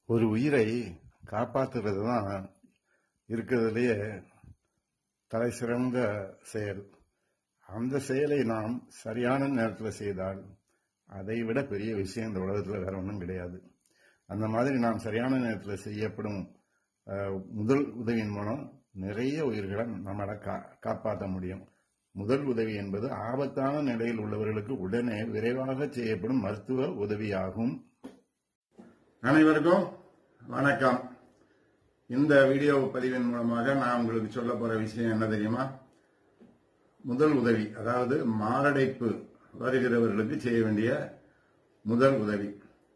ஒரு உயிரை காப்பாத்துறது தான் இருக்கிறதுலேயே தலை சிறந்த செயல் அந்த செயலை நாம் சரியான நேரத்தில் செய்தால் அதை விட பெரிய விஷயம் இந்த உலகத்தில் வேற ஒன்றும் கிடையாது அந்த மாதிரி நாம் சரியான நேரத்தில் செய்யப்படும் அஹ், முதல் உதவியின் மூலம் நிறைய உயிர்களை நம்மளை கா காப்பாற்ற முடியும் முதல் உதவி என்பது ஆபத்தான நிலையில் உள்ளவர்களுக்கு உடனே விரைவாக செய்யப்படும் மருத்துவ உதவியாகும் அனைவருக்கும் வணக்கம் இந்த வீடியோ பதிவின் மூலமாக நான் உங்களுக்கு சொல்ல போற விஷயம் என்ன தெரியுமா முதல் உதவி அதாவது மாரடைப்பு வருகிறவர்களுக்கு செய்ய வேண்டிய முதல் உதவி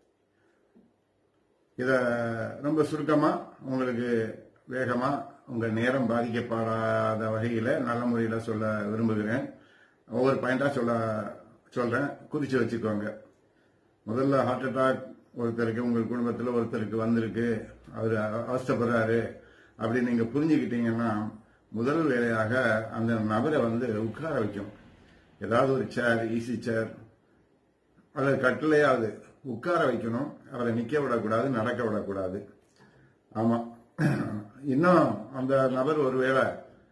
இத ரொம்ப சுருக்கமா உங்களுக்கு வேகமா உங்க நேரம் பாதிக்கப்படாத வகையில நல்ல முறையில சொல்ல விரும்புகிறேன் ஒவ்வொரு பாயிண்டா சொல்ல சொல்றேன் குறிச்சு வச்சுக்கோங்க முதல்ல ஹார்ட் அட்டாக் ஒருத்தருக்கு உங்கள் குடும்பத்தில் ஒருத்தருக்கு வந்திருக்கு அவர் அவஸ்தைப்படுறாரு அப்படின்னு நீங்க புரிஞ்சுக்கிட்டீங்கன்னா முதல் வேலையாக அந்த நபரை வந்து உட்கார வைக்கும் ஏதாவது ஒரு சேர் ஈஸி சேர் அல்லது கட்டிலையாவது உட்கார வைக்கணும் அவரை நிக்க விடக்கூடாது நடக்க விடக்கூடாது ஆமா இன்னும் அந்த நபர் ஒருவேளை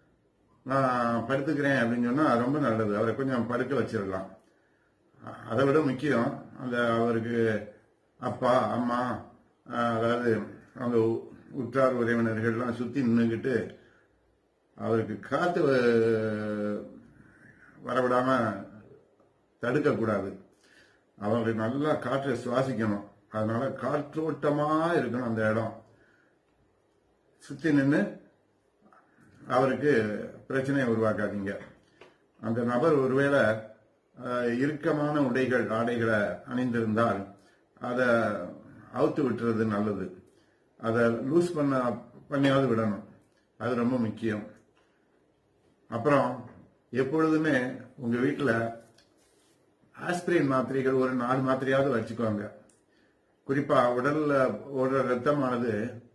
நான் படுத்துக்கிறேன் அப்படின்னு சொன்னா ரொம்ப நல்லது அவரை கொஞ்சம் படுக்க வச்சிடலாம் அதை விட முக்கியம் அந்த அவருக்கு அப்பா அம்மா ஆஹ், அதாவது அவங்க உ- உற்றார் உறவினர்கள்லாம் சுத்தி நின்றுக்கிட்டு அவருக்கு காத்து வ- வரவிடாம தடுக்கக்கூடாது அவருக்கு நல்லா காற்றை சுவாசிக்கணும் அதனால காற்றோட்டமா இருக்கணும் அந்த இடம் சுத்தி நின்று அவருக்கு பிரச்சனையை உருவாக்காதீங்க அந்த நபர் ஒருவேளை அஹ், இறுக்கமான உடைகள் ஆடைகளை அணிந்திருந்தால் அதை அவுத்து விட்டுறது நல்லது அதை லூஸ் பண்ண பண்ணியாவது விடணும் அது ரொம்ப முக்கியம் அப்புறம் எப்பொழுதுமே உங்க வீட்டில் ஆஸ்பிரின் மாத்திரைகள் ஒரு நாலு மாத்திரையாவது வச்சுக்கோங்க குறிப்பா உடல்ல ஓடுற ரத்தமானது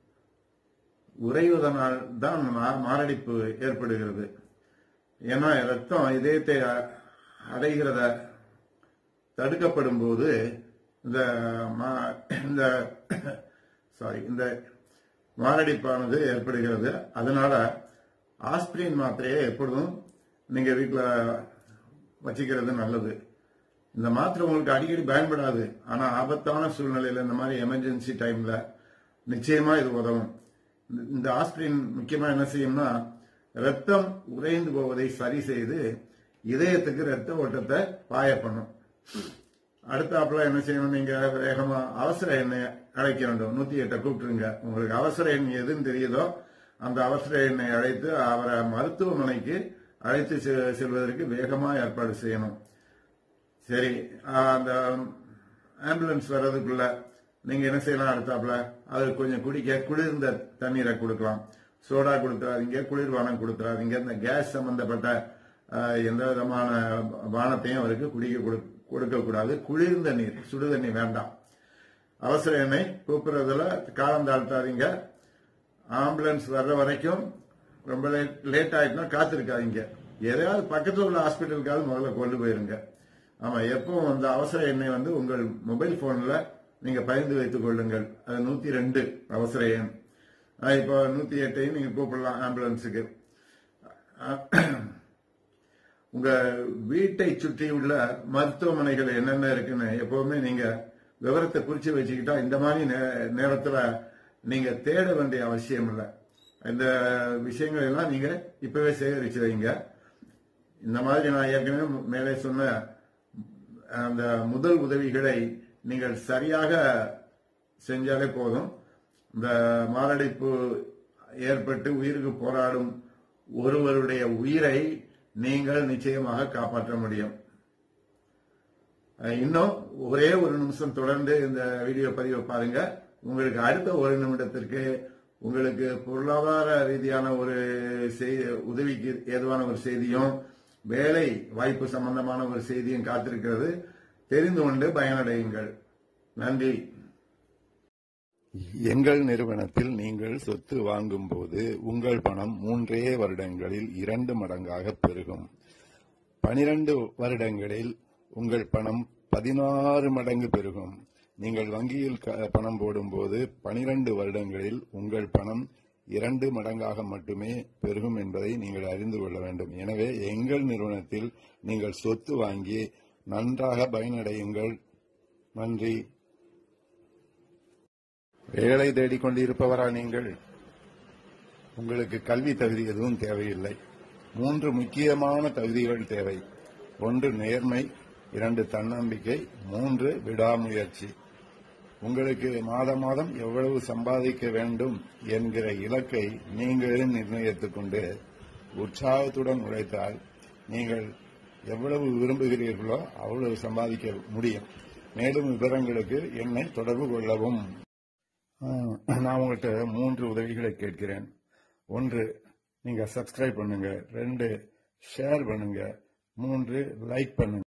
உறைவதனால் தான் மா- மாரடைப்பு ஏற்படுகிறது ஏன்னா ரத்தம் இதயத்தை அ- அடைகிறத தடுக்கப்படும் போது இந்த மா- இந்த சாரி இந்த மாரடைப்பானது ஏற்படுகிறது அதனால ஆஸ்பிரின் மாத்திரையை எப்பொழுதும் நீங்க வீட்டில் வச்சுக்கிறது நல்லது இந்த மாத்திரை உங்களுக்கு அடிக்கடி பயன்படாது ஆனா ஆபத்தான சூழ்நிலையில இந்த மாதிரி எமர்ஜென்சி டைம்ல நிச்சயமா இது உதவும் இந்த- இந்த ஆஸ்பிரின் முக்கியமா என்ன செய்யும்னா ரத்தம் உறைந்து போவதை சரி செய்து இதயத்துக்கு ரத்த ஓட்டத்தை பாய பண்ணும் அடுத்தாப்புல என்ன செய்யணும் நீங்க வேகமா அவசர எண்ணெய் அழைக்க வேண்டும் நூத்தி எட்டை கூப்பிட்டுருங்க உங்களுக்கு அவசர எண் எதுன்னு தெரியுதோ அந்த அவசர எண்ணை அழைத்து அவரை மருத்துவமனைக்கு அழைத்து செ- செல்வதற்கு வேகமா ஏற்பாடு செய்யணும் சரி ஆஹ் அந்த ஆம்புலன்ஸ் வர்றதுக்குள்ள நீங்க என்ன செய்யலாம் அடுத்தாப்புல அது கொஞ்சம் குடிக்க குளிர்ந்த தண்ணீரை கொடுக்கலாம் சோடா கொடுத்துறாதீங்க குளிர்பானம் கொடுத்துறாதீங்க இந்த கேஸ் சம்பந்தப்பட்ட ஆஹ், எந்த விதமான பானத்தையும் அவருக்கு குடிக்க கொடு- கொடுக்க கூடாது குளிர்ந்த நீர் சுடு தண்ணி வேண்டாம் அவசர எண்ணெய் கூப்பிடுறதுல காலம் தாழ்த்தாதீங்க ஆம்புலன்ஸ் வர்ற வரைக்கும் ரொம்ப லேட் ஆயிட்டுனா காத்திருக்காதீங்க எதையாவது பக்கத்துல உள்ள ஹாஸ்பிட்டலுக்காவது முதல்ல கொண்டு போயிருங்க ஆமா எப்பவும் அந்த அவசர எண்ணெய் வந்து உங்கள் மொபைல் போன்ல நீங்க பயந்து வைத்துக் கொள்ளுங்கள் அது நூத்தி ரெண்டு அவசர எண் ஆஹ் இப்போ நூத்தி எட்டையும் நீங்க கூப்பிடலாம் ஆம்புலன்ஸுக்கு உங்க வீட்டை சுற்றி உள்ள மருத்துவமனைகள் என்னென்ன இருக்குன்னு எப்பவுமே நீங்க விவரத்தை குறிச்சு வச்சுக்கிட்டா இந்த மாதிரி நே- நேரத்துல நீங்க தேட வேண்டிய அவசியம் இல்லை இந்த விஷயங்கள் எல்லாம் நீங்க இப்பவே சேகரிச்சு வைங்க இந்த மாதிரி நான் ஏற்கனவே மேலே சொன்ன அந்த முதல் உதவிகளை நீங்கள் சரியாக செஞ்சாலே போதும் இந்த மாரடைப்பு ஏற்பட்டு உயிருக்கு போராடும் ஒருவருடைய உயிரை நீங்கள் நிச்சயமாக காப்பாற்ற முடியும் அஹ் இன்னும் ஒரே ஒரு நிமிஷம் தொடர்ந்து இந்த வீடியோ பதிவை பாருங்க உங்களுக்கு அடுத்த ஒரு நிமிடத்திற்கு உங்களுக்கு பொருளாதார ரீதியான ஒரு செய்- உதவிக்கு ஏதுவான ஒரு செய்தியும் வேலை வாய்ப்பு சம்பந்தமான ஒரு செய்தியும் காத்திருக்கிறது தெரிந்து கொண்டு பயனடையுங்கள் நன்றி எங்கள் நிறுவனத்தில் நீங்கள் சொத்து வாங்கும்போது உங்கள் பணம் மூன்றே வருடங்களில் இரண்டு மடங்காக பெருகும் பனிரெண்டு வருடங்களில் உங்கள் பணம் பதினாறு மடங்கு பெருகும் நீங்கள் வங்கியில் க- பணம் போடும்போது பனிரெண்டு வருடங்களில் உங்கள் பணம் இரண்டு மடங்காக மட்டுமே பெருகும் என்பதை நீங்கள் அறிந்து கொள்ள வேண்டும் எனவே எங்கள் நிறுவனத்தில் நீங்கள் சொத்து வாங்கி நன்றாக பயனடையுங்கள் நன்றி வேலை தேடிக் கொண்டிருப்பவரா நீங்கள் உங்களுக்கு கல்வி தகுதி எதுவும் தேவையில்லை மூன்று முக்கியமான தகுதிகள் தேவை ஒன்று நேர்மை இரண்டு தன்னம்பிக்கை மூன்று விடாமுயற்சி உங்களுக்கு மாதம் மாதம் எவ்வளவு சம்பாதிக்க வேண்டும் என்கிற இலக்கை நீங்களே நிர்ணயித்துக் கொண்டு உற்சாகத்துடன் உழைத்தால் நீங்கள் எவ்வளவு விரும்புகிறீர்களோ அவ்வளவு சம்பாதிக்க முடியும் மேலும் விவரங்களுக்கு என்னை தொடர்பு கொள்ளவும் ஆஹ், நான் உங்கள்கிட்ட மூன்று உதவிகளை கேட்கிறேன் ஒன்று நீங்க சப்ஸ்கிரைப் பண்ணுங்க ரெண்டு ஷேர் பண்ணுங்க மூன்று லைக் பண்ணுங்க